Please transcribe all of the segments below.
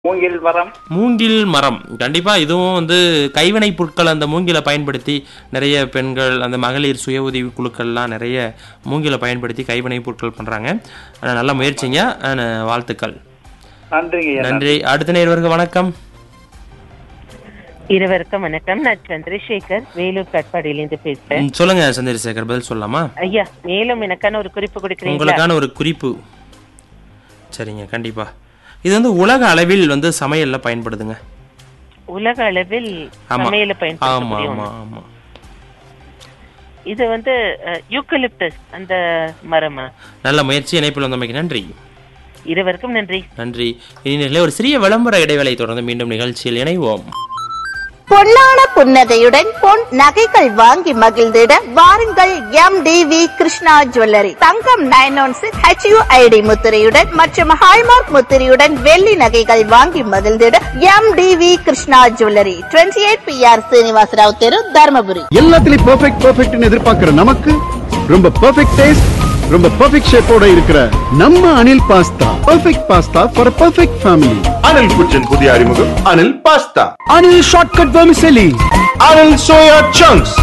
மூங்கில் மரம் மூங்கில் மரம் கண்டிப்பா இதுவும் வந்து கைவினை பொருட்கள் அந்த மூங்கிலை பயன்படுத்தி நிறைய பெண்கள் அந்த மகளிர் சுய உதவி குழுக்கள்லாம் நிறைய மூங்கிலை பயன்படுத்தி கைவினை பொருட்கள் பண்றாங்க ஆனா, நல்ல முயற்சிங்க ஆனா, வாழ்த்துக்கள் நன்றிங்க ஐயா நன்றி அடுத்த நேர்வருக்கு வணக்கம் இருவருக்கும் வணக்கம் நான் சந்திரசேகர் வேலூர் கட்பாடியிலிருந்து பேசுறேன் ம், சொல்லுங்க சந்திரசேகர் பதில் சொல்லலாமா ஐயா மேலும் எனக்கான ஒரு குறிப்பு கொடுக்குறீங்களா உங்களுக்கான ஒரு குறிப்பு சரிங்க கண்டிப்பா இது வந்து உலக அளவில் வந்து சமையல்ல பயன்படுதுங்க உலக அளவில் ஆமா சமையல ஆமா பயன்படுத்தக்கூடிய ஆமா ஒண்ணு. ஆமா இது வந்து யூக்கலிப்டஸ் அந்த மரமா நல்ல முயற்சி இணைப்பில் வந்தமைக்கு நன்றி இருவருக்கும் நன்றி நன்றி இனி ஒரு சிறிய விளம்பர இடைவேளை தொடர்ந்து மீண்டும் நிகழ்ச்சியில் இணைவோம் பொன்னான புன்னகையுடன் பொன் நகைகள் வாங்கி மகிழ்ந்திட வாருங்கள் M T V Krishna jewellery தங்கம் நைன் ஒன் சிக்ஸ் ஹெச்யூஐடி முத்திரையுடன் மற்றும் ஹால்மார்க் முத்திரையுடன் வெள்ளி நகைகள் வாங்கி மகிழ்ந்திட M T V Krishna jewellery twenty eight B R Srinivasarao தெரு தர்மபுரி எல்லாத்துலயும் பெர்ஃபெக்ட் பெர்ஃபெக்ட்னு எதிர்பார்க்கிற நமக்கு ரொம்ப பெர்ஃபெக்ட் டேஸ்ட் ரொம்ப பெர்ஃபெக்ட் ஷேப்போட இருக்கிற நம்ம Anil pasta perfect pasta for perfect family Anil குச்சின் புதிய அறிமுகம் Anil pasta Anil shortcut vermicelli Anil soya chunks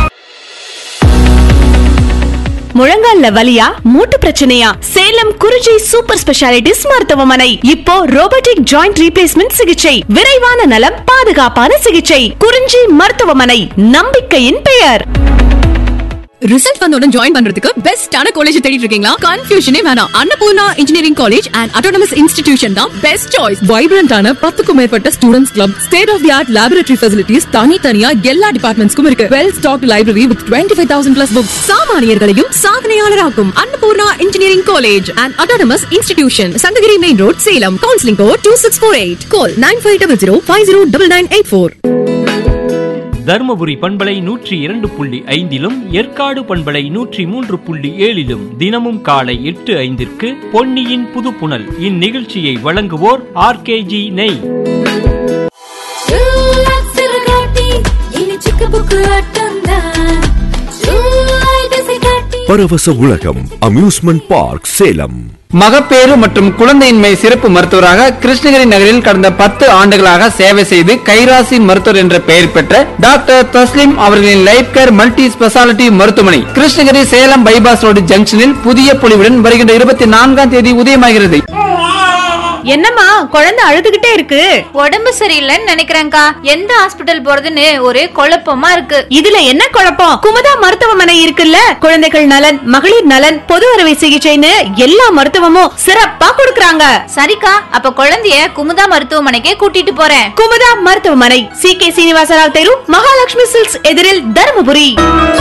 முழங்கால்ல வலியா மூட்டு பிரச்சனையா சேலம் குறிஞ்சி சூப்பர் ஸ்பெஷாலிட்டிஸ் மருத்துவமனை இப்போ ரோபோட்டிக் ஜாயிண்ட் ரீப்ளேஸ்மெண்ட் சிகிச்சை விரைவான நலம் பாதுகாப்பான சிகிச்சை குறிஞ்சி மருத்துவமனை நம்பிக்கையின் பெயர் ரிசல்ட் வந்தோட ஜாயின் பண்றதுக்கு பெஸ்டான காலேஜ் தேடிட்டு இருக்கீங்களா கன்ஃபியூஷனே வேணாம் Annapoorna engineering college and autonomous institution தான் பெஸ்ட் சாய்ஸ் வைப்ரண்டான பத்துக்கும் மேற்பட்ட students club state of the art laboratory facilities தனித்தனியா எல்லா டிபார்ட்மெண்ட்ஸ்க்கும் இருக்கு well stock library with twenty five thousand plus books சாமானியர்களையும் சாதனையாளராக்கும் Annapoorna engineering college and autonomous institution Sankagiri main road Salem counselling code two six four eight call nine five double zero five zero double nine eight four Dharmapuri பண்பலை நூற்றி இரண்டு புள்ளி ஐந்திலும் ஏற்காடு பண்பலை நூற்றி மூன்று புள்ளி ஏழிலும் தினமும் காலை எட்டு ஐந்திற்கு பொன்னியின் புதுப்புணல் இந்நிகழ்ச்சியை வழங்குவோர் ஆர்கேஜி நெய் பரவச உலகம் அம்யூஸ்மெண்ட் பார்க் சேலம் மகப்பேறு மற்றும் குழந்தையின்மை சிறப்பு மருத்துவராக கிருஷ்ணகிரி நகரில் கடந்த பத்து ஆண்டுகளாக சேவை செய்து கைராசி மருத்துவர் என்ற பெயர் பெற்ற டாக்டர் தஸ்லிம் அவர்களின் லைஃப் கேர் மல்டி ஸ்பெஷாலிட்டி மருத்துவமனை கிருஷ்ணகிரி சேலம் பைபாஸ் ரோடு ஜங்ஷனில் புதிய பொலிவுடன் வருகின்ற இருபத்தி நான்காம் தேதி உதயமாகிறது என்னம்மா குழந்தை அழுதுகிட்டே இருக்கு உடம்பு சரியில்லைன்னு நினைக்கிறேன்க்கா எந்த ஹாஸ்பிட்டல் போறதுன்னு ஒரே குழப்பமா இருக்கு இதுல என்ன குழப்பம் குமுதா மருத்துவமனை இருக்குல்ல குழந்தைகள் நலன் மகளிர் நலன் பொது அறுவை சிகிச்சைன்னு எல்லா மருத்துவமும் சிறப்பா கொடுக்கறாங்க சரிக்கா அப்ப குழந்தைய குமுதா மருத்துவமனைக்கே கூட்டிட்டு போறேன் குமுதா மருத்துவமனை சி கே சீனிவாசராவ் தெரு மகாலட்சுமி சில்க்ஸ் எதிரில் தருமபுரி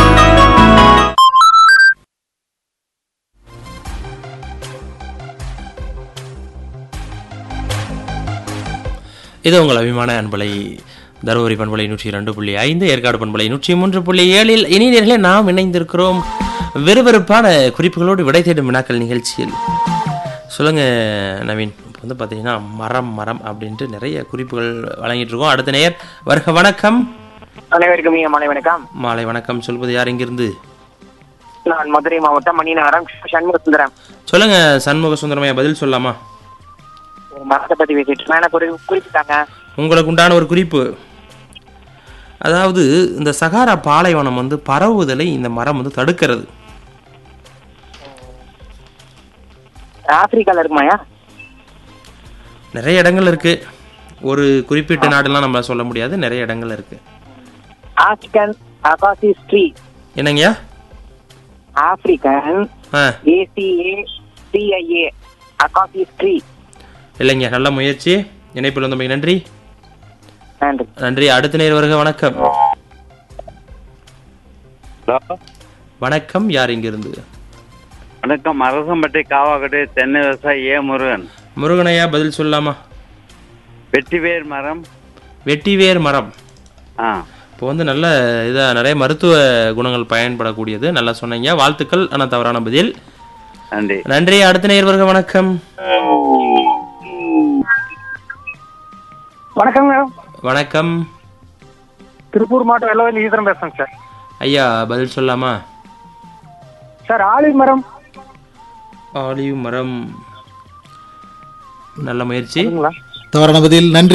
இது உங்கள் அபிமான அன்பலை தருமபுரி பண்பலை நூற்றி இரண்டு புள்ளி ஐந்து ஏற்காடு பண்பலை நூற்றி மூன்று புள்ளி ஏழில் இனி நேர்களே நாம் இணைந்திருக்கிறோம் விறுவிறுப்பான குறிப்புகளோடு விடை தேடும் வினாக்கள் நிகழ்ச்சியில் சொல்லுங்க நவீன் இப்போ வந்து பார்த்தீங்கன்னா மரம் மரம் அப்படின்ட்டு நிறைய குறிப்புகள் வழங்கிட்டு இருக்கோம் அடுத்த நேர் வருக வணக்கம் அனைவருக்கும் மிக மாலை வணக்கம் மாலை வணக்கம் சொல்வது யார் இங்கிருந்து நான் மதுரை மாவட்டம் மணிநகரம் சண்முக சுந்தரம் சொல்லுங்க சண்முக சுந்தரமையா பதில் சொல்லலாமா ஒரு மரத்தை பத்தி பேசிட்டு இருக்கேன். எனக்கு ஒரு குறிப்பிட்டாங்க உங்களுக்கு உண்டான ஒரு குறிப்பு அதாவது இந்த சகாரா பாலைவனம் வந்து பரவுதலை இந்த மரம் வந்து தடுக்கிறது ஆப்பிரிக்கால இருக்குமாயா நிறைய இடங்கள் இருக்கு ஒரு குறிப்பிட்ட நாடுலாம் நம்ம சொல்ல முடியாது நிறைய இடங்கள் இருக்கு ஆப்பிரிக்கன் அகாசி ட்ரீ என்னங்கய்யா African ah ACA CIA acacia tree இல்லைங்க நல்ல முயற்சி இணைப்பில் வந்தமைக்கு நன்றி நன்றி நன்றி அடுத்த நேர் வருக வணக்கம் வணக்கம் யார் இங்கிருந்து வணக்கம் அரசம்பட்டி காவாக்கட்டு தென்னை விவசாயி ஏ முருகன் முருகனையா பதில் சொல்லலாமா வெட்டிவேர் மரம் வெட்டிவேர் மரம் ஆ இப்போ வந்து நல்ல இதாக நிறைய மருத்துவ குணங்கள் பயன்படக்கூடியது நல்லா சொன்னீங்க வாழ்த்துக்கள் ஆனால் தவறான பதில் நன்றி நன்றி அடுத்த நேர் வருக வணக்கம் வணக்கங்க வணக்கம் திருப்பூர் மாவட்டம் வெள்ளவெளி ஈஸ்வரன் பேசுறேன் சார் ஐயா பதில் சொல்லலாமா சார் ஆலிவ் மரம் ஆலிவ் மரம் நல்ல முயற்சி தவறான பதில் நன்றி